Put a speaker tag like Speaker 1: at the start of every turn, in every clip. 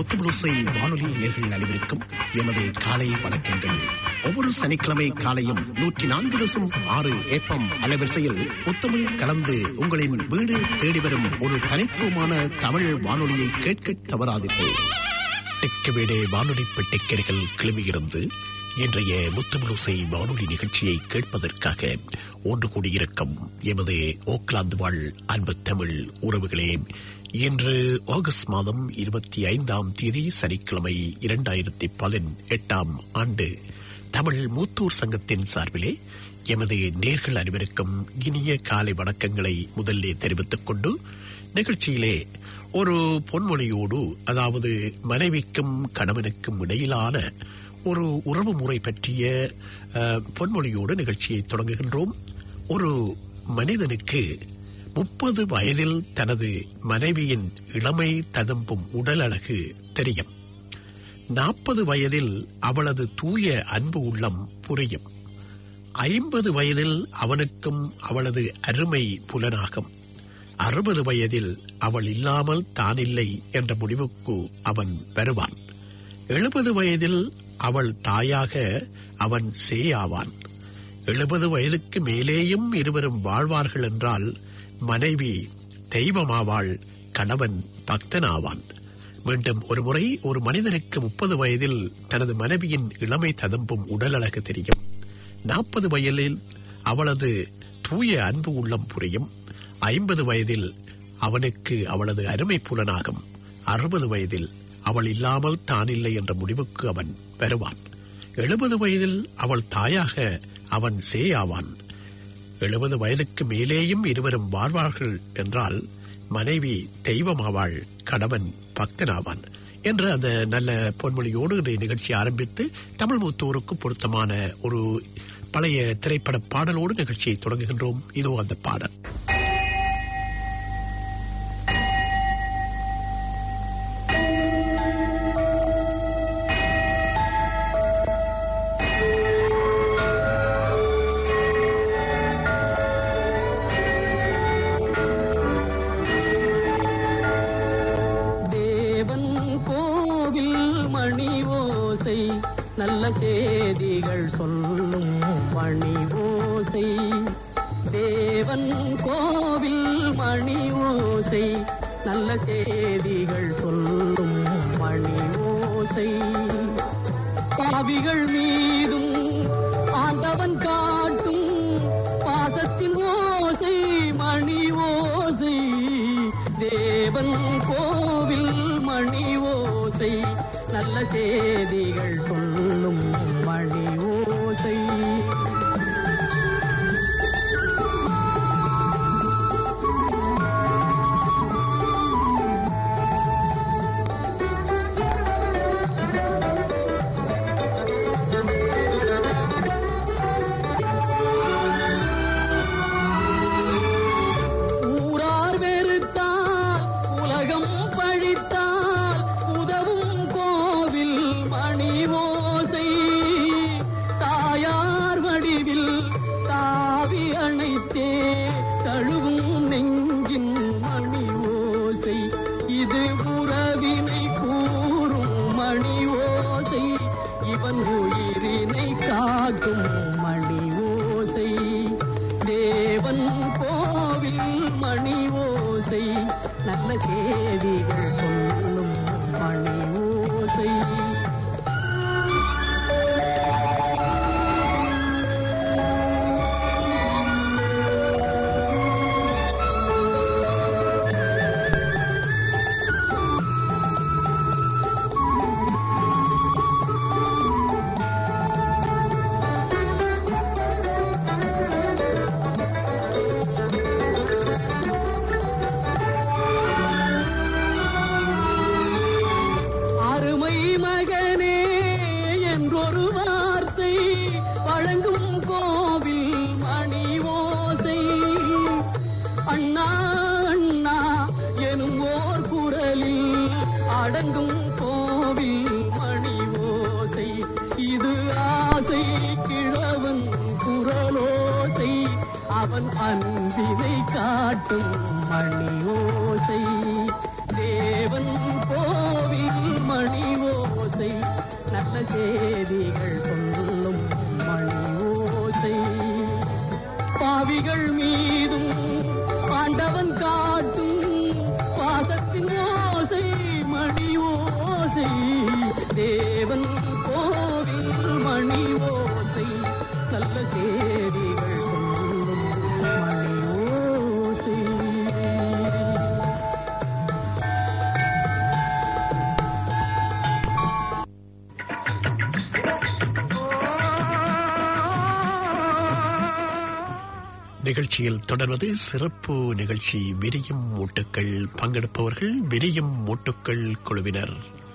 Speaker 1: முத்துபுளுசை வானொலி நேர்கள் அனைவருக்கும் எமது காலை வணக்கங்கள் ஒவ்வொரு சனிக்கிழமை காலையும் நூற்றி நான்கு தசம் ஆறு ஏப்பம் அலைவரிசையில் முத்தமிழ் கலந்து உங்களின் வீடு தேடி வரும் ஒரு தனித்துவமான தமிழ் வானொலியை கேட்க தவறாதீர்கள் தெற்குவேடே வானொலி பெட்டிக்கரைகள் கிளம்பியிருந்து இன்றைய முத்தமிழோசை வானொலி நிகழ்ச்சியை கேட்பதற்காக ஒன்று கூடியிருக்கும் எமது ஓக்லாந்து வாழ் அன்பு தமிழ் உறவுகளே இன்று ஆகஸ்ட் மாதம் இருபத்தி ஐந்தாம் தேதி சனிக்கிழமை இரண்டாயிரத்தி பதினெட்டாம் ஆண்டு தமிழ் மூத்தூர் சங்கத்தின் சார்பிலே எமது நேர்கள் அனைவருக்கும் இனிய காலை வணக்கங்களை முதல்லே தெரிவித்துக் கொண்டு நிகழ்ச்சியிலே ஒரு பொன்மொழியோடு அதாவது மனைவிக்கும் கணவனுக்கும் இடையிலான ஒரு உறவு முறை பற்றிய அஹ், பொன்மொழியோடு நிகழ்ச்சியை தொடங்குகின்றோம் ஒரு மனிதனுக்கு முப்பது வயதில் தனது மனைவியின் இளமை ததும்பும் உடல் அழகு தெரியும் நாற்பது வயதில் அவளது தூய அன்பு உள்ளம் புரியும் ஐம்பது வயதில் அவனுக்கும் அவளது அருமை புலனாகும் அறுபது வயதில் அவள் இல்லாமல் தானில்லை என்ற முடிவுக்கு அவன் வருவான் எழுபது வயதில் அவள் தாயாக அவன் சேயாவான் எழுபது வயதுக்கு மேலேயும் இருவரும் வாழ்வார்கள் என்றால் மனைவி தெய்வமாவாள் கணவன் பக்தனாவான் மீண்டும் ஒருமுறை ஒரு மனிதனுக்கு முப்பது வயதில் தனது மனைவியின் இளமை ததும்பும் உடல் அழகு தெரியும் நாற்பது வயதில் அவளது தூய அன்பு உள்ளம் புரியும் ஐம்பது வயதில் அவனுக்கு அவளது அருமை புலனாகும் அறுபது வயதில் அவள் இல்லாமல் தான் இல்லை என்ற முடிவுக்கு அவன் வருவான் எழுபது வயதில் அவள் தாயாக அவன் சேயாவான் எழுபது வயதுக்கு மேலேயும் இருவரும் வாழ்வார்கள் என்றால் மனைவி தெய்வமாவாள் கணவன் பக்தனாவான் என்ற அந்த நல்ல பொன்மொழியோடு இன்றைய நிகழ்ச்சி ஆரம்பித்து தமிழ் மூத்தோருக்கு பொருத்தமான ஒரு பழைய திரைப்பட பாடலோடு நிகழ்ச்சியை தொடங்குகின்றோம் இதோ அந்த பாடல்
Speaker 2: தேவன் கோவில் மணி ஓசை நல்ல செய்திகள் சொல்லும் மணி ஓசை தேவன் கோவில் மணி ஓசை நல்ல செய்திகள் சொல்லும் மணி ஓசை பாவிகள் மீதும் ஆண்டவன் காட்டும் பாசத்தின் ஓசை மணி ஓசை தேவன் கோவில் மணி ஓசை நல்ல செய்திகள் சொல்லும் மணி ஓசை ஊரார் வெறுத்தால் உலகம் பழித்தால் உதவும் கோவில் மணி ஓசை தாயார் வடிவில் தாவி அணைத்தே தழுவும் நெஞ்சின் மணி ஓசை இது உறவினை கூறும் மணி ஓசை இவன் உயிரினை காக்கும் மணி ஓசை தேவன் கோவில் மணி ஓசை நல்ல செய்திகள் சொல்லும் மணி ஓசை அருமை மகனே என்றொரு வார்த்தை வழங்கும் கோவில் மணி ஓசை அண்ணா அண்ணா எனும் ஓர் குரலில் அடங்கும் கோவில் மணி ஓசை இது ஆசை கிழவன் குரலோசை அவன் அன்பினை காட்டும் மணி ஓசை தேவன் கோவில் மணி ஓசை நல்ல செய்திகள் சொல்லும் மணி ஓசை பாவிகள் மீதும் ஆண்டவன் காட்டும் பாசத்தின் ஓசை மணி ஓசை தேவன் கோவில் மணி ஓசை நல்ல செய்திகள் சொல்லும் மணி ஓசை
Speaker 1: நிகழ்ச்சியில் தொடர்வது சிறப்பு நிகழ்ச்சி விரியும் மூட்டுக்கள் பங்கெடுப்பவர்கள் விரியும் மூட்டுக்கள் குழுவினர்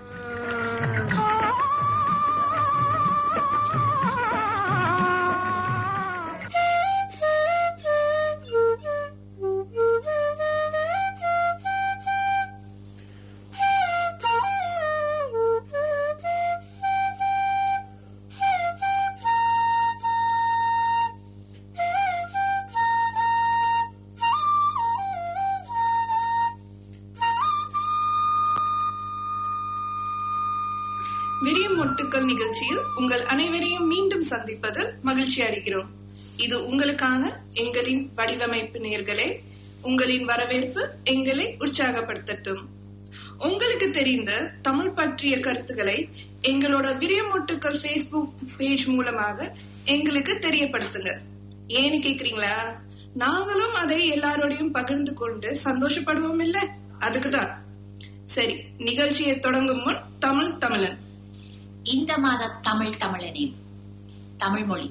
Speaker 3: விரியும் மொட்டுக்கள் நிகழ்ச்சியில் உங்கள் அனைவரையும் மீண்டும் சந்திப்பதில் மகிழ்ச்சி அடைகிறோம் இது உங்களுக்கான எங்களின் வடிவமைப்பு நேர்களே உங்களின் வரவேற்பு எங்களை உற்சாகப்படுத்தட்டும் உங்களுக்கு தெரிந்த தமிழ் பற்றிய கருத்துக்களை எங்களோட விரியமொட்டுக்கள் ஃபேஸ்புக் பேஜ் மூலமாக எங்களுக்கு தெரியப்படுத்துங்க ஏன்னு கேக்குறீங்களா நாங்களும் அதை எல்லாரோடையும் பகிர்ந்து கொண்டு சந்தோஷப்படுவோம் இல்ல அதுக்குதான் சரி நிகழ்ச்சியை தொடங்கும் முன் தமிழ் தமிழன்
Speaker 4: இந்த மாத தமிழ் தமிழனில் தமிழ் மொழி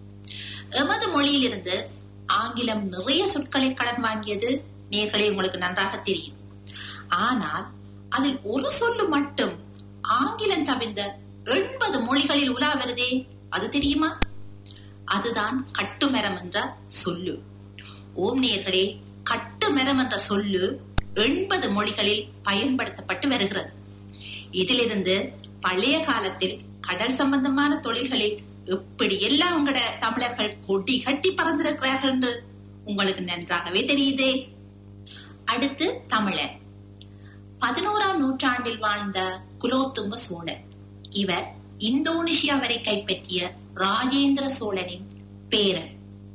Speaker 4: எமது மொழியிலிருந்து ஆங்கிலம் நிறைய சொற்களை கடன் வாங்கியது நேர்களே உங்களுக்கு நன்றாக தெரியும் ஆனால் அதில் ஒரு சொல்லு மட்டும் ஆங்கிலம் தவிர்ந்த எண்பது மொழிகளில் உலா வருதே அது தெரியுமா அதுதான் கட்டுமரம் என்ற சொல்லு ஓம் நேர்களே கட்டுமரம் என்ற சொல்லு எண்பது மொழிகளில் பயன்படுத்தப்பட்டு வருகிறது இதிலிருந்து பழைய காலத்தில் கடல் சம்பந்தமான தொழில்களில் எப்படி எல்லாம் உங்களோட தமிழர்கள் கொடி கட்டி பறந்திருக்கிறார்கள் என்று உங்களுக்கு நன்றாகவே தெரியுதே அடுத்து தமிழன் பதினோராம் நூற்றாண்டில் வாழ்ந்த குலோத்துங்க சோழன் இவர் இந்தோனேஷியா வரை கைப்பற்றிய ராஜேந்திர சோழனின் பேரன்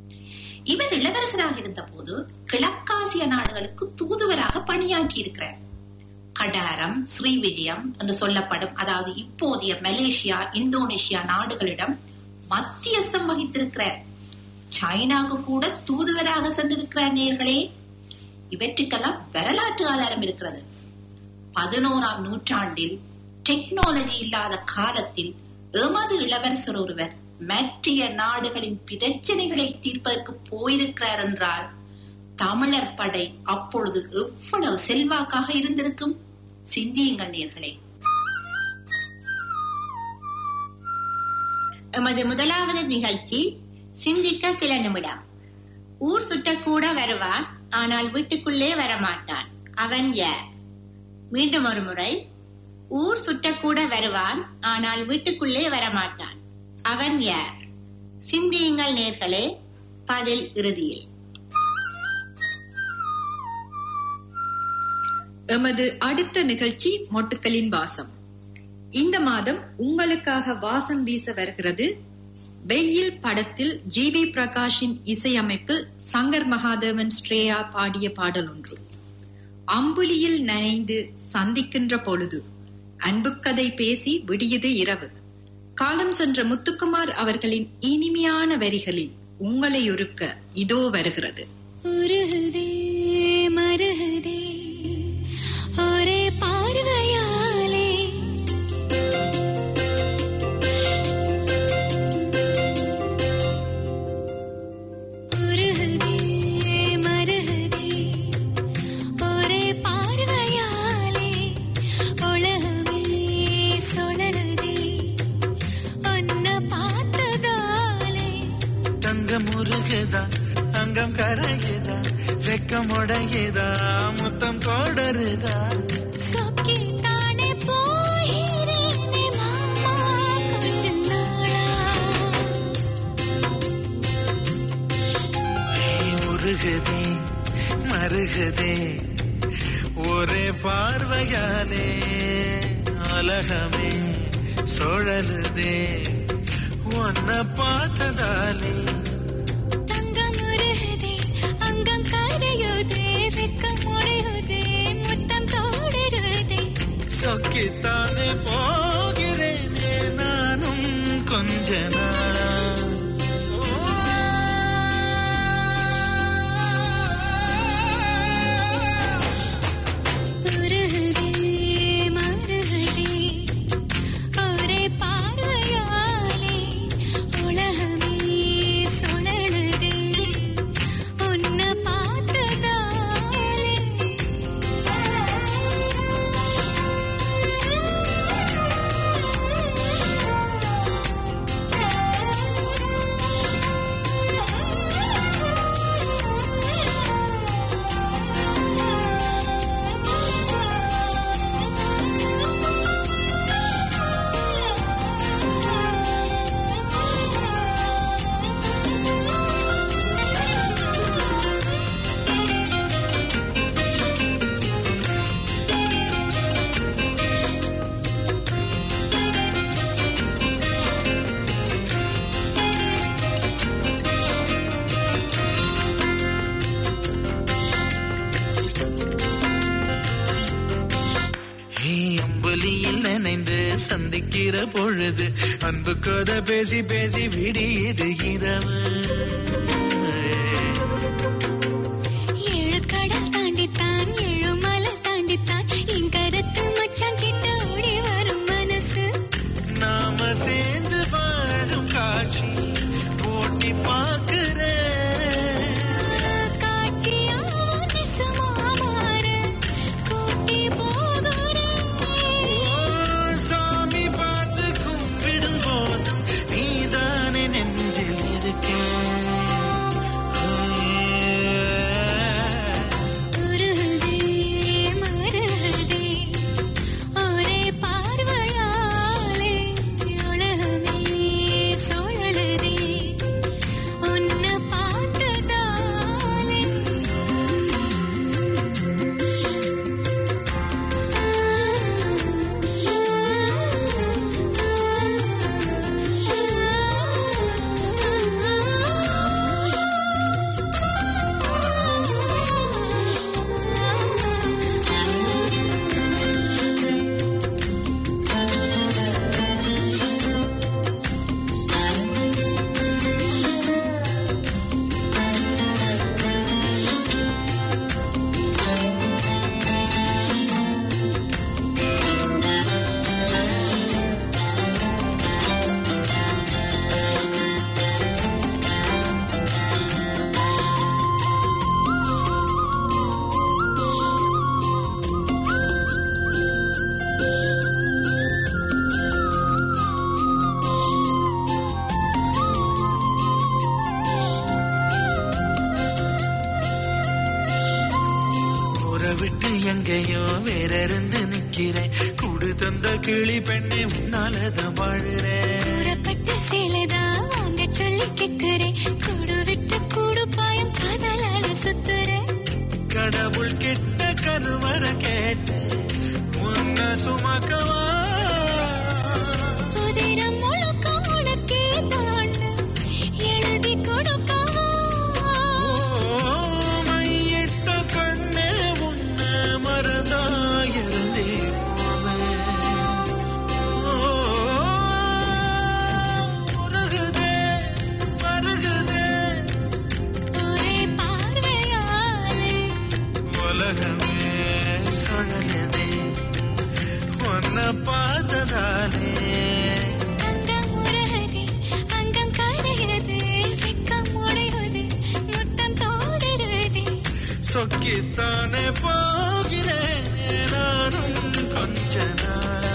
Speaker 4: இவர் இளவரசராக இருந்தபோது கிழக்காசிய நாடுகளுக்கு தூதுவராக பணியாற்றி இருக்கிறார் கடாரம் ஸ்ரீவிஜயம் என்று சொல்லப்படும் அதாவது இப்போதைய மலேசியா இந்தோனேஷியா நாடுகளிடம் மத்தியஸ்தம் வகித்திருக்கிறார் சைனாவுக்கு கூட தூதுவராக சென்றிருக்கிறார் நேர்களே இவற்றுக்கெல்லாம் வரலாற்று ஆதாரம் இருக்கிறது பதினோராம் நூற்றாண்டில் டெக்னாலஜி இல்லாத காலத்தில் எமது இளவரசர் ஒருவர் மற்றைய நாடுகளின் பிரச்சனைகளை தீர்ப்பதற்கு போயிருக்கிறார் என்றால் தமிழர் படை அப்பொழுது எவ்வளவு செல்வாக்காக இருந்திருக்கும் சிந்தியுங்கள் நேர்களே
Speaker 5: எமது முதலாவது நிகழ்ச்சி சிந்திக்க சில நிமிடம் ஊர் சுற்றக்கூட வருவான் ஆனால் வீட்டுக்குள்ளே வரமாட்டான் அவன் யார் மீண்டும் ஒரு முறை ஊர் சுற்றக்கூட வருவான் ஆனால் வீட்டுக்குள்ளே வரமாட்டான் அவன் யார் சிந்தியுங்கள் நேர்களே பதில் இறுதியில்
Speaker 6: எமது அடுத்த நிகழ்ச்சி மொட்டுக்களின் வாசம் இந்த மாதம் உங்களுக்காக வாசம் வீச வருகிறது வெயில் படத்தில் ஜி வி பிரகாஷின் இசையமைப்பில் சங்கர் மகாதேவன் ஸ்ரேயா பாடிய பாடல் ஒன்று அம்புலியில் நனைந்து சந்திக்கின்ற பொழுது அன்புக்கதை பேசி விடியது இரவு காலம் சென்ற முத்துக்குமார் அவர்களின் இனிமையான வரிகளில் உங்களை ஒருக்க இதோ வருகிறது
Speaker 7: உருகுதே மருகுதே ஒரே பார்வையாலே உருகுதே மருகுதே ஒரே பார்வையாலே உலகமே சுழலுதே உன்னை பார்த்ததாலே
Speaker 8: தங்கம் உருகுதா அங்கம் கரையுதா வெக்கம் உடையுதா முத்தம் தொடருதா
Speaker 7: சொக்கி தானே போகிறேனே மாமா கொஞ்ச நாளா
Speaker 8: நீ உருகுதே மருகுதே ஒரே பார்வையாலே உலகமே சுழலுதே உன்னை பார்த்ததாலே
Speaker 7: தங்கம் உருகுதே அங்கம் கரையுதே வெக்கம் முடியுதே முத்தம் தோடுருதே
Speaker 8: சொக்கித்தானே போகிறேனே நானும் கொஞ்ச நாளா
Speaker 7: உருகுதே மருகுதே ஒரே பார்வையாலே உலகமே சுழலுதே உன்னை
Speaker 8: ஹே, அம்புலியில் நினைந்து சந்திக்கிற பொழுது அன்பு கதை பேசி பேசி விடியது இரவு
Speaker 7: ஏழு கடல் தாண்டித்தான் ஏழு மலை தாண்டித்தான் என் கருத்து மச்சான் கிட்ட ஓடி வரும் மனசு
Speaker 8: நாம சேர்ந்து வாழும் காட்சி போட்டி பார்க்கிறேன்
Speaker 7: காட்சியாவும் நெசமா மாற கூட்டி போகிறேன்
Speaker 8: சாமி பார்த்து கும்பிடும் போதும் நீதானே நெஞ்சில் இருக்கேன்
Speaker 7: உருகுதே மருகுதே ஒரே பார்வையாலே உலகமே சுழலுதே உன்னை பார்த்ததாலே
Speaker 8: ஊரை விட்டு எங்கேயோ வேற இருந்து நிக்கிறேன் கூடு தந்த கிளி பெண்ணே உன்னாலதான் வாழுறேன்
Speaker 7: கூறப்பட்ட சேலைதான் வாங்க சொல்லி கேக்குறேன் கூடு விட்டு கூடு பாயம் காதலால சுத்துறேன்
Speaker 8: கடவுள் கிட்ட கருவற கேட்டு உன்னை சுமக்கவா
Speaker 7: உதிரம் முழுக்க உனக்கே தான் எழுதி கொடுக்கவா
Speaker 8: ஓ, மையிட்ட கண்ணே உன்னை மறந்தா இருந்தே போவேன். ஓ, உருகுதே, மருகுதே,
Speaker 7: ஒரே பார்வையாலே
Speaker 8: உலகமே சுழலுதே உன்னை பார்த்ததாலே
Speaker 7: அங்கம் உருகுதே அங்கம் கரையுது வெக்கம் உடையுது முத்தம் தோடுருதே
Speaker 8: சொக்கித்தானே போகிறேன் நானும் கொஞ்ச நாளா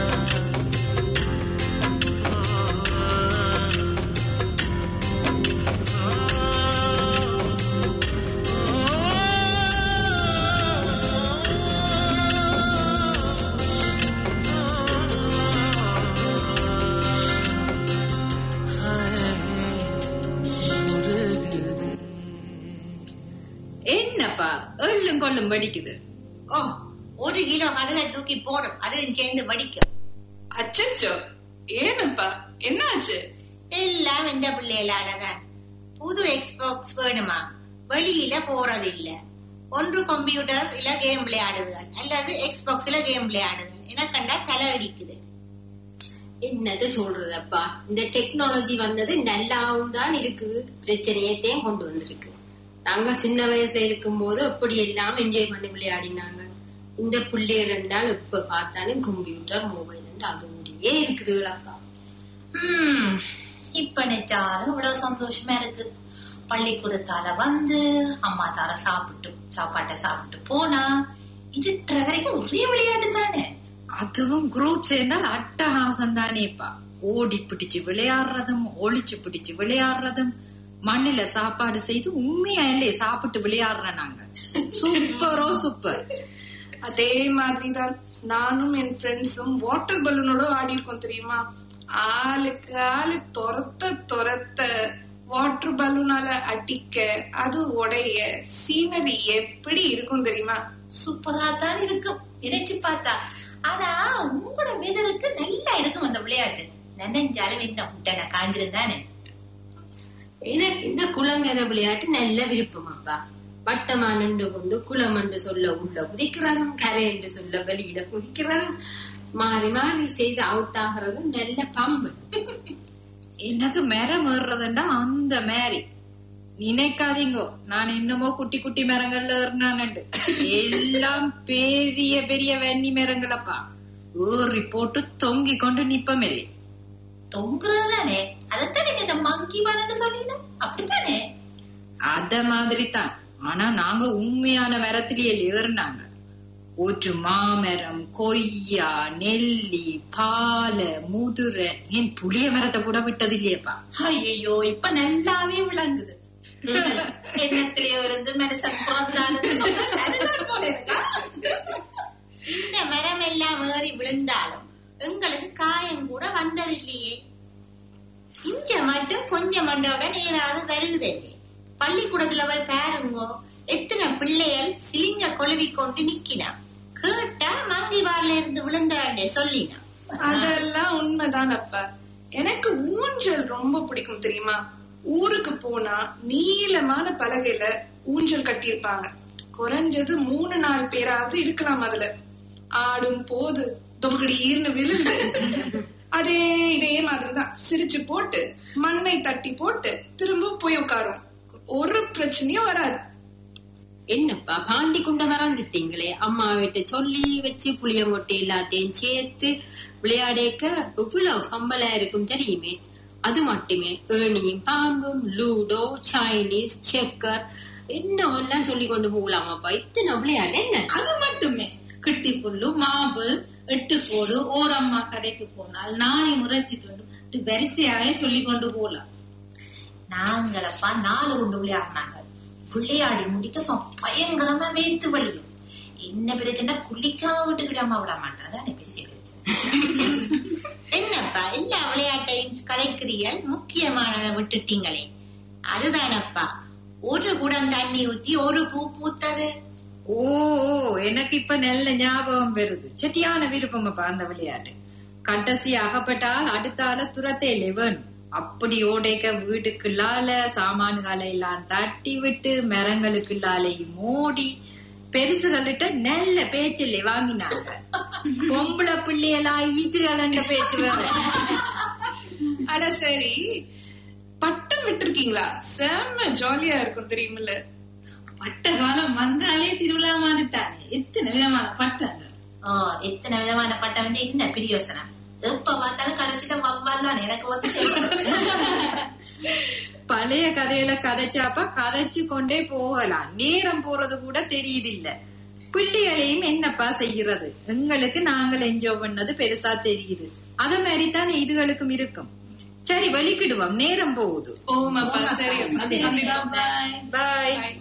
Speaker 6: என்னப்பா எள்ளும் கொள்ளும் வெடிக்குது
Speaker 4: ஓ
Speaker 5: ஒரு கிலோ கடுகை தூக்கி போடும் அதுவும் சேர்ந்து வடிக்கும்
Speaker 3: அச்சச்சோ ஏனப்பா என்னாச்சு
Speaker 5: எல்லாம் இந்த பிள்ளைகளாலதான் புது எக்ஸ்பாக்ஸ் வேணுமா வெளியில போறது இல்ல ஒன்று கம்ப்யூட்டர் இல்ல கேம் விளையாடுதுகள் அல்லது எக்ஸ்பாக்ஸ்ல கேம் விளையாடுதுகள் எனக்கண்டா தலை அடிக்குது
Speaker 9: என்னது சொல்றதப்பா இந்த டெக்னாலஜி வந்தது நல்லாவும் தான் இருக்குது பிரச்சனையத்தையும் கொண்டு வந்திருக்கு நாங்க சின்ன வயசுல இருக்கும்போது அப்படி எல்லாம் என்ஜாய் பண்ணி விளையாடினாங்க இந்த பிள்ளைகள் என்றால் இப்ப பார்த்தாலும் கம்ப்யூட்டர் மொபைல் அது முடியே இருக்குதுகளப்பா
Speaker 4: ஹம், இப்ப நினைச்சாலும் இவ்வளவு சந்தோஷமா இருக்கு பள்ளிக்கூடத்தால வந்து அம்மா தார சாப்பிட்டு சாப்பாட்டை சாப்பிட்டு போனா இருட்டுற வரைக்கும் ஒரே விளையாட்டு தானே
Speaker 6: அதுவும் குரூப் சேர்ந்தால் அட்டகாசம் தானேப்பா ஓடி பிடிச்சு விளையாடுறதும் ஒளிச்சு பிடிச்சு விளையாடுறதும் மண்ணில சாப்பாடு செய்து உண்மையா இல்லையே சாப்பிட்டு விளையாடுற நாங்க சூப்பரோ சூப்பர்
Speaker 3: அதே மாதிரிதான் நானும் என் ஃப்ரெண்ட்ஸும் வாட்டர் பலூனோட ஆடி இருக்கோம் தெரியுமா ஆளுக்கு ஆளு துரத்த துரத்த வாட்டர் பலூனால அடிக்க அது உடைய சீனரி எப்படி இருக்கும் தெரியுமா
Speaker 4: சூப்பரா தான் இருக்கும் நினைச்சு பார்த்தா ஆனா உங்களோட வெதருக்கு நல்லா இருக்கும் அந்த விளையாட்டு நினைஞ்சாலும் என்ன முட்டை காஞ்சிருந்தானே
Speaker 9: எனக்கு இந்த குளங்கர விளையாட்டு நல்ல விருப்பமாப்பா வட்டமா நின்று கொண்டு குளம் என்று சொல்ல உள்ள குதிக்கிறதும் கரை என்று சொல்ல வெளியில குதிக்கிறதும் மாறி மாறி செய்து அவுட் ஆகிறதும் நல்ல பம்பு
Speaker 6: எனக்கு மரம் ஏறுறதுண்டா அந்த மாதிரி நினைக்காதீங்கோ நான் என்னமோ குட்டி குட்டி மரங்கள்ல ஏறினானு எல்லாம் பெரிய பெரிய வெண்ணி மரங்களப்பா ஏறி போட்டு தொங்கி கொண்டு நிப்பமில்லை
Speaker 4: தொங்குறது தானே அதைத்தான் நீங்க இந்த மங்கி வரன்னு சொன்னீங்க அப்படித்தானே
Speaker 6: அத மாதிரி தான் ஆனா நாங்க உண்மையான மரத்திலேயே ஏறினாங்க ஒரு மாமரம் கொய்யா நெல்லி பாலை முதுரை ஏன் புளிய மரத்தை கூட விட்டது இல்லையப்பா
Speaker 4: ஐயோ இப்ப நல்லாவே விளங்குது எண்ணத்திலேயோ இருந்து மனுஷன் பிறந்தாலும் சொன்னா சரிதான் போல இருக்கா
Speaker 5: இந்த மரம் எல்லாம் ஏறி விழுந்தாலும் எங்களுக்கு காயம் கூட வந்ததில்லையே இங்க மட்டும் கொஞ்சம் மண்டவுடன் ஏதாவது வருகுதில்லை பள்ளிக்கூடத்துல போய் பாருங்கோ எத்தனை பிள்ளைகள் சிலிங்க கொழுவி கொண்டு நிக்கினான் கேட்டா மங்கி பார்ல இருந்து விழுந்தாண்டே சொல்லினான்
Speaker 3: அதெல்லாம் உண்மைதானப்பா எனக்கு ஊஞ்சல் ரொம்ப பிடிக்கும் தெரியுமா ஊருக்கு போனா நீளமான பலகையில ஊஞ்சல் கட்டியிருப்பாங்க குறைஞ்சது மூணு நாலு பேராவது இருக்கலாம் அதுல ஆடும் போது தொகுடீர்னு விழுந்து அதே இதே மாதிரிதான் சிரிச்சு போட்டு மண்ணை தட்டி போட்டு திரும்ப போய் உட்காரும் ஒரு பிரச்சனையும் வராது
Speaker 9: என்னப்பா பாண்டி குண்ட மறந்துட்டீங்களே அம்மா வீட்டை சொல்லி வச்சு புளியங்கொட்டை எல்லாத்தையும் சேர்த்து விளையாடேக்க எவ்வளவு சம்பளா இருக்கும் தெரியுமே அது மட்டுமே ஏணியும் பாம்பும் லூடோ சைனீஸ் செக்கர் என்ன எல்லாம் சொல்லி கொண்டு போகலாமாப்பா இத்தனை விளையாடு என்ன
Speaker 10: அது மட்டுமே கிட்டி புல்லு மாவு எட்டு போடு ஓரம்மா கடைக்கு போனால் நாய் முறைச்சி கொண்டு வரிசையாவே சொல்லி கொண்டு போலாம்
Speaker 4: நாங்களப்பா நாலு கொண்டு விளையாடினாங்க விளையாடி முடிக்க சொ- பயங்கரமா வேத்து வலியும் என்ன பிரச்சனை குளிக்காம விட்டுக்கிடாம விட மாட்டா அதானே பேசிய பிரச்சனை
Speaker 5: என்னப்பா எல்லா விளையாட்டையும் கலைக்கிறீர்கள் முக்கியமானதை விட்டுட்டீங்களே அதுதானப்பா ஒரு குடம் தண்ணி ஊத்தி ஒரு பூ பூத்தது
Speaker 6: ஓ ஓ, எனக்கு இப்ப நல்ல ஞாபகம் வருது செட்டியான விருப்பமப்பா அந்த விளையாட்டு கடைசி அகப்பட்டால் அடுத்த ஆள துரத்தே லெவன் அப்படி ஓடைக்க வீட்டுக்குள்ளால சாமான்களை எல்லாம் தட்டி விட்டு மரங்களுக்குள்ளாலே மோடி பெருசுகள்கிட்ட நல்ல பேச்சில்லை வாங்கினாங்க பொம்பளை பிள்ளையெல்லாம் இதுகளண்ட பேச்சு வேற
Speaker 3: அட சரி பட்டம் விட்டுருக்கீங்களா செம்ம ஜாலியா இருக்கும் தெரியுமில்ல
Speaker 10: பட்ட காலம் வந்தாலே திருவிழா மாதிரி தானே எத்தனை விதமான பட்டங்கள்
Speaker 4: ஆ, எத்தனை விதமான பட்டம் வந்து என்ன பிரியோசனம் எப்ப பார்த்தாலும் கடைசியில வவ்வால் தான் எனக்கு வந்து சேர்க்கணும்.
Speaker 6: பழைய கதையில கதைச்சாப்பா கதைச்சு கொண்டே போகலாம் நேரம் போறது கூட தெரியுது இல்ல பிள்ளைகளையும் என்னப்பா செய்யறது எங்களுக்கு நாங்கள் என்ஜாய் பண்ணது பெருசா தெரியுது அத மாதிரி தானே இதுகளுக்கும் இருக்கும் சரி வலிக்கிடுவோம் நேரம் போகுது
Speaker 3: ஓமாப்பா சரி சந்திப்போம்
Speaker 6: பாய்
Speaker 3: Bye.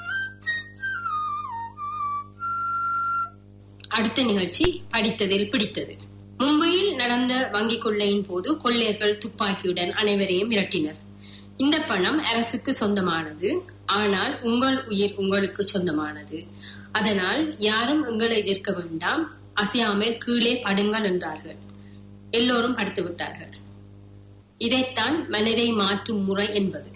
Speaker 9: அடுத்த நிகழ்ச்சி படித்ததில் பிடித்தது மும்பையில் நடந்த வங்கி கொள்ளையின் போது கொள்ளையர்கள் துப்பாக்கியுடன் அனைவரையும் மிரட்டினர் இந்த பணம் அரசுக்கு சொந்தமானது ஆனால் உங்கள் உயிர் உங்களுக்கு சொந்தமானது அதனால் யாரும் எங்களை எதிர்க்க வேண்டாம் அசையாமல் கீழே படுங்கள் என்றார்கள் எல்லோரும் படுத்து விட்டார்கள் இதைத்தான் மனதை மாற்றும் முறை என்பது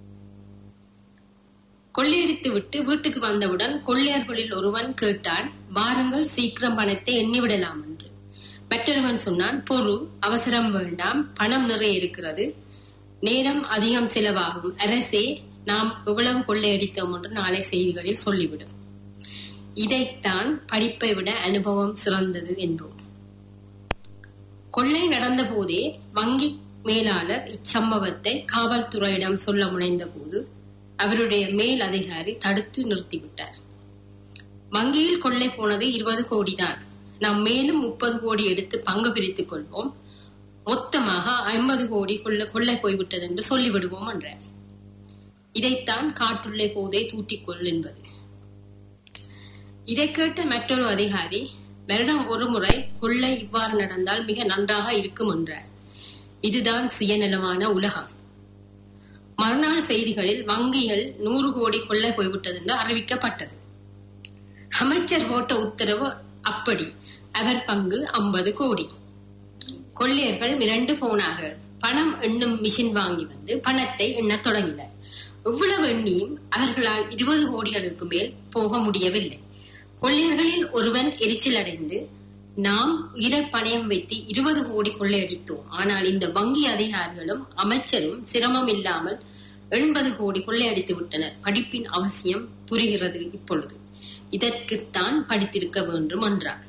Speaker 9: கொள்ளையடித்து விட்டு வீட்டுக்கு வந்தவுடன் கொள்ளையர்களில் ஒருவன் கேட்டான் வாருங்கள் சீக்கிரம் பணத்தை எண்ணிவிடலாம் என்று மற்றொருவன் சொன்னான் பொறு அவசரம் வேண்டாம் பணம் நிறைய இருக்கிறது நேரம் அதிகம் செலவாகும் அரசே நாம் எவ்வளவு கொள்ளையடித்தோம் என்று நாளை செய்திகளில் சொல்லிவிடும் இதைத்தான் படிப்பை விட அனுபவம் சிறந்தது என்போம் கொள்ளை நடந்த போதே வங்கி மேலாளர் இச்சம்பவத்தை காவல்துறையிடம் சொல்ல முனைந்த போது அவருடைய மேல் அதிகாரி தடுத்து நிறுத்திவிட்டார் வங்கியில் கொள்ளை போனது இருபது கோடி தான் நாம் மேலும் முப்பது கோடி எடுத்து பங்கு பிரித்துக் கொள்வோம் மொத்தமாக ஐம்பது கோடி கொள்ள கொள்ளை போய்விட்டது என்று சொல்லிவிடுவோம் என்றார் இதைத்தான் காட்டுள்ளே போதே தூட்டிக்கொள் என்பது இதை கேட்ட மற்றொரு அதிகாரி வருடம் ஒரு முறை கொள்ளை இவ்வாறு நடந்தால் மிக நன்றாக இருக்கும் என்றார் இதுதான் சுயநலமான உலகம் மறுநாள் செய்திகளில் வங்கிகள் நூறு கோடி கொள்ளை போய்விட்டது என்று அறிவிக்கப்பட்டது அமைச்சர் போட்ட உத்தரவு அப்படி அவர் பங்கு ஐம்பது கோடி கொள்ளையர்கள் மிரண்டு போனார்கள் பணம் எண்ணும் மிஷின் வாங்கி வந்து பணத்தை எண்ணத் தொடங்கினர் எவ்வளவு எண்ணியும் அவர்களால் இருபது கோடிகளுக்கு மேல் போக முடியவில்லை கொள்ளையர்களில் ஒருவன் எரிச்சல் அடைந்து நாம் உயிரை பணயம் வைத்து இருபது கோடி கொள்ளையடித்தோம் ஆனால் இந்த வங்கி அதிகாரிகளும் அமைச்சரும் சிரமம் இல்லாமல் எண்பது கோடி கொள்ளையடித்து விட்டனர் படிப்பின் அவசியம் புரிகிறது இப்பொழுது இதற்குத்தான் படித்திருக்க வேண்டும் என்றார்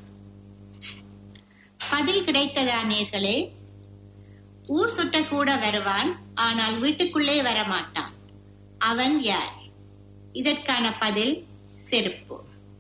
Speaker 5: பதில் கிடைத்ததா நேர்களே ஊர் சுட்ட கூட வருவான் ஆனால் வீட்டுக்குள்ளே வரமாட்டான் அவன் யார் இதற்கான பதில் செருப்பு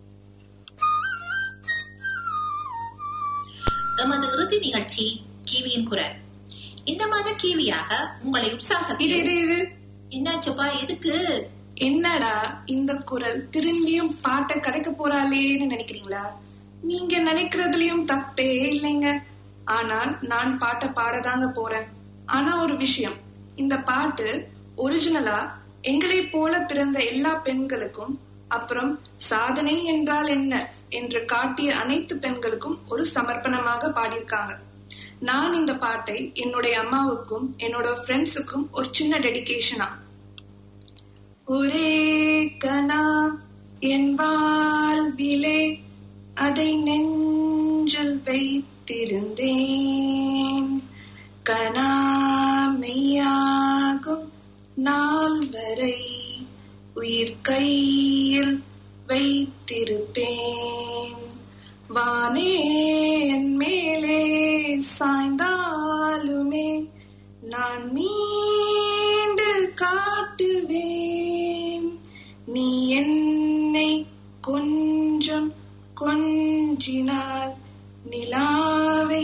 Speaker 4: எமது இறுதி நிகழ்ச்சி கிவியின் குரல் இந்த மாத கிவியாக உங்களை
Speaker 3: இரு
Speaker 4: உற்சாகத்தில்
Speaker 3: இரு இரு
Speaker 4: என்னாச்சுப்பா எதுக்கு
Speaker 3: என்னடா இந்த குரல் திரும்பியும் பாட்டை கதைக்க போறாளேன்னு நினைக்கிறீங்களா நீங்க நினைக்கிறதுலயும் தப்பே இல்லைங்க ஆனால் நான் பாட்டை பாடதாங்க போறேன் ஆனா ஒரு விஷயம் இந்த பாட்டு ஒரிஜினலா எங்களை போல பிறந்த எல்லா பெண்களுக்கும் அப்புறம் சாதனை என்றால் என்ன என்று காட்டிய அனைத்து பெண்களுக்கும் ஒரு சமர்ப்பணமாக பாடியிருக்காங்க நான் இந்த பாட்டை என்னுடைய அம்மாவுக்கும் என்னோட ஃப்ரெண்ட்ஸுக்கும் ஒரு சின்ன டெடிகேஷனா ஒரே கனா என் வாழ்விலே அதை நெஞ்சில் வைத்திருந்தேன் கனாமையாகும் நாள் வரை உயிர் கையில் வைத்திருப்பேன் வானே என் மேலே சாய்ந்தாலுமே நான் மீண்டு காட்டுவேன் நீ என்னை கொஞ்சம் கொஞ்சினால் நிலாவை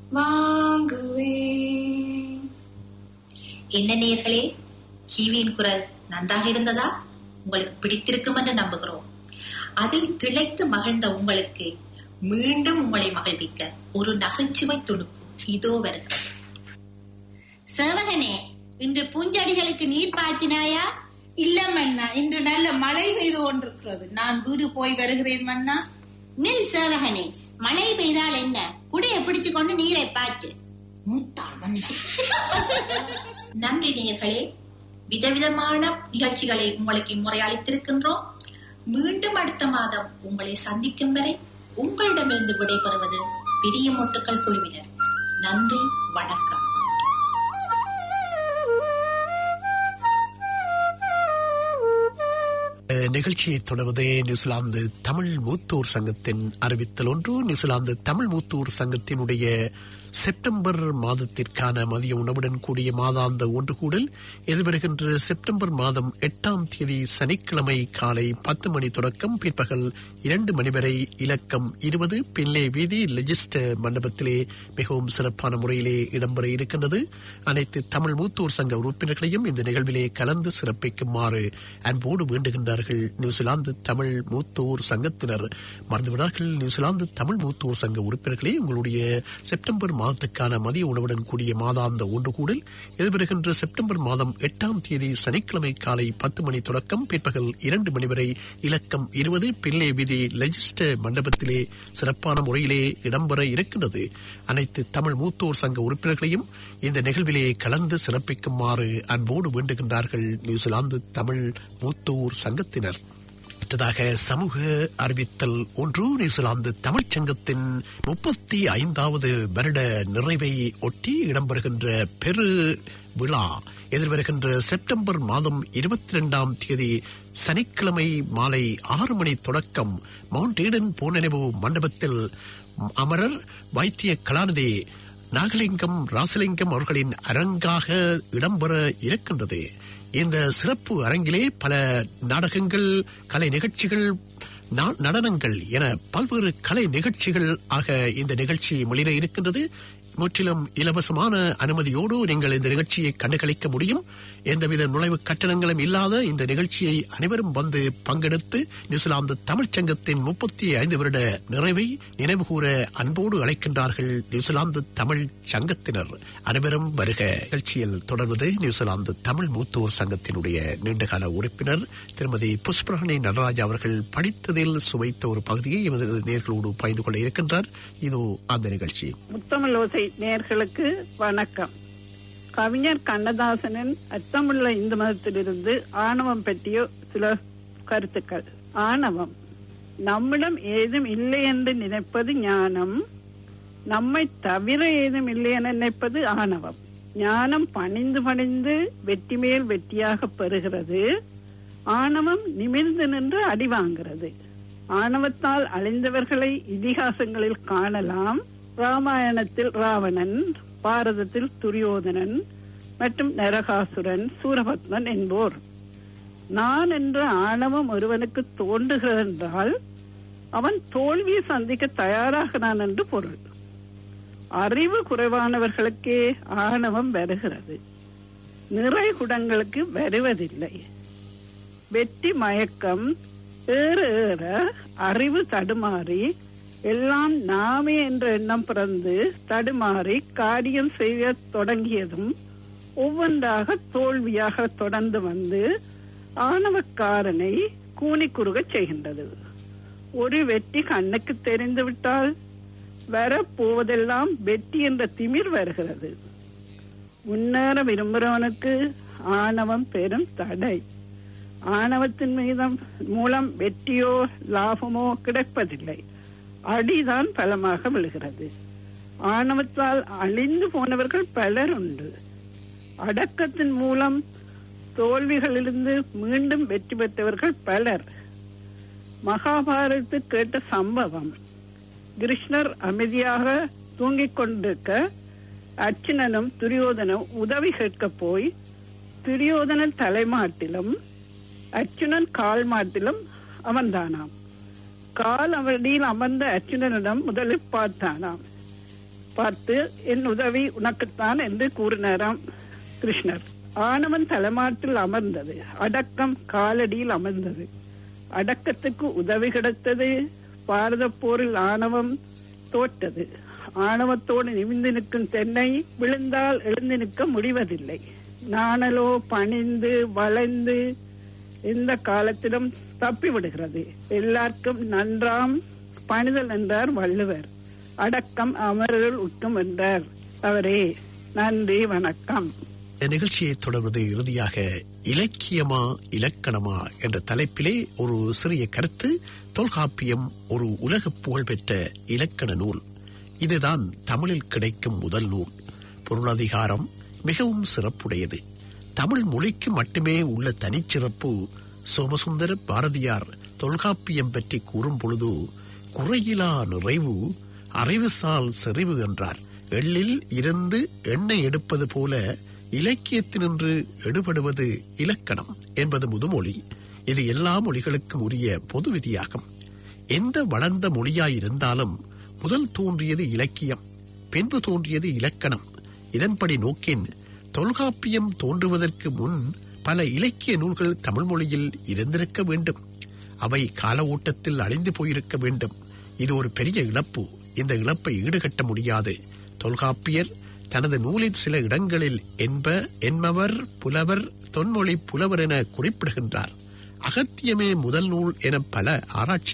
Speaker 3: வாங்குவேன்
Speaker 4: என்ன நேர்களே கிவியின் குரல் நன்றாக இருந்ததா உங்களுக்கு பிடித்திருக்கும் என்று நம்புகிறோம் அதில் திளைத்து மகிழ்ந்த உங்களுக்கு மீண்டும் உங்களை மகிழ்விக்க ஒரு நகைச்சுவை துணுக்கு இதோ வருகிறது
Speaker 5: சேவகனே இன்று பூஞ்செடிகளுக்கு நீர் பாய்ச்சினாயா
Speaker 10: இல்ல மன்னா இன்று நல்ல மழை பெய்து கொண்டிருக்கிறது நான் வீடு போய் வருகிறேன் மன்னா
Speaker 5: நில் சேவகனே மழை பெய்தால் என்ன குடையை பிடிச்சு கொண்டு நீரை பாய்ச்சு
Speaker 10: மூத்தாள் மன்னா
Speaker 4: நன்றி நேயர்களே விதவிதமான நிகழ்ச்சிகளை உங்களுக்கு இம்முறை அளித்திருக்கின்றோம் மீண்டும் அடுத்த மாதம் உங்களை சந்திக்கும் வரை உங்களிடமிருந்து விடைபெறுவது பெரிய மொட்டுக்கள் குழுவினர் நன்றி வணக்கம்
Speaker 1: அஹ், நிகழ்ச்சியை தொடர்வது நியூசிலாந்து தமிழ் மூத்தோர் சங்கத்தின் அறிவித்தல் ஒன்று நியூசிலாந்து தமிழ் மூத்தோர் சங்கத்தினுடைய செப்டம்பர் மாதத்திற்கான மதிய உணவுடன் கூடிய மாதாந்த ஒன்று கூடல் எதிர்வருகின்ற செப்டம்பர் மாதம் எட்டாம் தேதி சனிக்கிழமை காலை பத்து மணி தொடக்கம் பிற்பகல் இரண்டு மணி வரை இலக்கம் இருபது பின்லே வீதி லெஜிஸ்டர் மண்டபத்திலே மிகவும் சிறப்பான முறையிலே இடம்பெற இருக்கின்றது அனைத்து தமிழ் மூத்தோர் சங்க உறுப்பினர்களையும் இந்த நிகழ்விலே கலந்து சிறப்பிக்குமாறு அன்போடு வேண்டுகின்றார்கள் நியூசிலாந்து தமிழ் மூத்தோர் சங்கத்தினர் மறந்துவிடார்கள் நியூசிலாந்து தமிழ் மூத்தோர் சங்க உறுப்பினர்களே உங்களுடைய செப்டம்பர் மாதத்துக்கான மதிய உணவுடன் கூடிய மாதாந்த ஒன்று கூடல் எதிர்வருகின்ற செப்டம்பர் மாதம் எட்டாம் தேதி சனிக்கிழமை காலை பத்து மணி தொடக்கம் பிற்பகல் இரண்டு மணி வரை இலக்கம் இருபது பிள்ளை வீதி லெஜிஸ்டர் மண்டபத்திலே சிறப்பான முறையிலே இடம்பெற இருக்கின்றது அனைத்து தமிழ் மூத்தோர் சங்க உறுப்பினர்களையும் இந்த நிகழ்விலே கலந்து சிறப்பிக்குமாறு அன்போடு வேண்டுகின்றார்கள் நியூசிலாந்து தமிழ் மூத்தோர் சங்கத்தினர் அடுத்ததாக சமூக அறிவித்தல் ஒன்று நியூசிலாந்து தமிழ்ச் சங்கத்தின் முப்பத்தி ஐந்தாவது வருட நிறைவை ஒட்டி இடம்பெறுகின்ற பெரு விழா எதிர்வருகின்ற செப்டம்பர் மாதம் இருபத்தி இரண்டாம் தேதி சனிக்கிழமை மாலை ஆறு மணி தொடக்கம் மவுண்ட் ஈடன் போனநினைவு மண்டபத்தில் அமரர் வைத்திய கலாநிதி நாகலிங்கம் ராசலிங்கம் அவர்களின் அரங்காக இடம்பெற இருக்கின்றது இந்த சிறப்பு அரங்கிலே பல நாடகங்கள் கலை நிகழ்ச்சிகள் நா- நடனங்கள் என பல்வேறு கலை நிகழ்ச்சிகள் ஆக இந்த நிகழ்ச்சி வெளியிட இருக்கின்றது முற்றிலும் இலவசமான அனுமதியோடு நீங்கள் இந்த நிகழ்ச்சியை கண்டுகளிக்க முடியும் எந்தவித நுழைவு கட்டணங்களும் இல்லாத இந்த நிகழ்ச்சியை அனைவரும் வந்து பங்கெடுத்து நியூசிலாந்து தமிழ்ச் சங்கத்தின் முப்பத்தி ஐந்து வருட நிறைவை நினைவுகூர அன்போடு அழைக்கின்றார்கள் நியூசிலாந்து தமிழ் சங்கத்தினர் அனைவரும் வருக நிகழ்ச்சியில் தொடர்வது நியூசிலாந்து தமிழ் மூத்தோர் சங்கத்தினுடைய நீண்டகால உறுப்பினர் திருமதி புஷ்பராணி நடராஜா அவர்கள் படித்ததில் சுவைத்த ஒரு பகுதியை எமது நேர்களோடு பகிர்ந்து கொள்ள இருக்கின்றார் இதோ அந்த நிகழ்ச்சி
Speaker 11: முத்தமிழோசை நேர்களுக்கு வணக்கம் கவிஞர் கண்ணதாசனின் அர்த்தமுள்ள இந்து மதத்திலிருந்து ஆணவம் பற்றிய சில கருத்துக்கள் ஆணவம் நம்மிடம் ஏதும் இல்லை என்று நினைப்பது ஞானம் நம்மை தவிர ஏதும் இல்லை என நினைப்பது ஆணவம் ஞானம் பணிந்து பணிந்து வெற்றி மேல் வெற்றியாக பெறுகிறது ஆணவம் நிமிர்ந்து நின்று அடி வாங்கிறது ஆணவத்தால் அழிந்தவர்களை இதிகாசங்களில் காணலாம் ராமாயணத்தில் ராவணன் பாரதத்தில் துரியோதனன் மற்றும் நரகாசுரன் சூரபத்மன் என்போர் நான் என்ற ஆணவம் ஒருவனுக்கு தோன்றுகிறது என்றால் அவன் தோல்வியை சந்திக்க தயாராகிறான் என்று பொருள் அறிவு குறைவானவர்களுக்கே ஆணவம் வருகிறது நிறை குடங்களுக்கு வருவதில்லை வெற்றி மயக்கம் ஏற ஏற அறிவு தடுமாறி எல்லாம் நாமே என்ற எண்ணம் பிறந்து தடுமாறி காரியம் செய்ய தொடங்கியதும் ஒவ்வொன்றாக தோல்வியாக தொடர்ந்து வந்து ஆணவக்காரனை கூனி குறுகச் செய்கின்றது ஒரு வெற்றி கண்ணுக்கு தெரிந்து விட்டால் வரப்போவதெல்லாம் வெற்றி என்ற திமிர் வருகிறது முன்னேற விரும்புகிறவனுக்கு ஆணவம் பெரும் தடை ஆணவத்தின் மீதம் மூலம் வெற்றியோ லாபமோ கிடைப்பதில்லை அடிதான் பலமாக விழுகிறது ஆணவத்தால் அழிந்து போனவர்கள் பலர் உண்டு அடக்கத்தின் மூலம் தோல்விகளிலிருந்து மீண்டும் வெற்றி பெற்றவர்கள் பலர் மகாபாரத்து கேட்ட சம்பவம் கிருஷ்ணர் அமைதியாக தூங்கிக் கொண்டிருக்க அர்ச்சுனனும் துரியோதனும் உதவி கேட்க போய் துரியோதனன் தலைமாட்டிலும் அர்ச்சுனன் கால் மாட்டிலும் அமர்ந்தானாம் கால் அவடியில் அமர்ந்த அர்ச்சுனனிடம் முதலில் பார்த்தானாம் பார்த்து என் உதவி உனக்குத்தான் என்று கூறினாராம் கிருஷ்ணர் ஆணவன் தலைமாட்டில் அமர்ந்தது அடக்கம் காலடியில் அமர்ந்தது அடக்கத்துக்கு உதவி கிடைத்தது பாரத போரில் ஆணவம் தோற்றது ஆணவத்தோடு நிமிர்ந்து நிற்கும் தென்னை விழுந்தால் எழுந்து நிற்க முடிவதில்லை நாணலோ பணிந்து வளைந்து எந்த காலத்திலும் தப்பி விடுகிறது எல்லாருக்கும் நன்றாம் பணிதல் என்றார் வள்ளுவர் அடக்கம் அமரர்கள் உட்கும் என்றார் அவரே நன்றி வணக்கம்
Speaker 1: இந்த நிகழ்ச்சியை தொடர்வது இறுதியாக இலக்கியமா இலக்கணமா என்ற தலைப்பிலே ஒரு சிறிய கருத்து தொல்காப்பியம் ஒரு உலக புகழ்பெற்ற இலக்கண நூல் இதுதான் தமிழில் கிடைக்கும் முதல் நூல் பொருளதிகாரம் மிகவும் சிறப்புடையது தமிழ் மொழிக்கு மட்டுமே உள்ள தனிச்சிறப்பு சோமசுந்தர பாரதியார் தொல்காப்பியம் பற்றி கூறும் பொழுது குறையிலா நிறைவு அறிவுசால் செறிவு என்றார் எள்ளில் இருந்து எண்ணெய் எடுப்பது போல இலக்கியத்தினின்று எடுபடுவது இலக்கணம் என்பது முதுமொழி இது எல்லா மொழிகளுக்கும் உரிய பொது விதியாகும் எந்த வளர்ந்த மொழியாயிருந்தாலும் முதல் தோன்றியது இலக்கியம் பின்பு தோன்றியது இலக்கணம் இதன்படி நோக்கின் தொல்காப்பியம் தோன்றுவதற்கு முன் பல இலக்கிய நூல்கள் தமிழ் மொழியில் இருந்திருக்க வேண்டும் அவை கால ஓட்டத்தில் அழிந்து போயிருக்க வேண்டும் இது ஒரு பெரிய இழப்பு இந்த இழப்பை ஈடுகட்ட முடியாது தொல்காப்பியர் தனது நூலில் சில இடங்களில் என்ப என்பவர் புலவர் தொன்மொழி புலவர் என குறிப்பிடுகின்றார் அகத்தியமே முதல் நூல் என பல ஆராய்ச்சி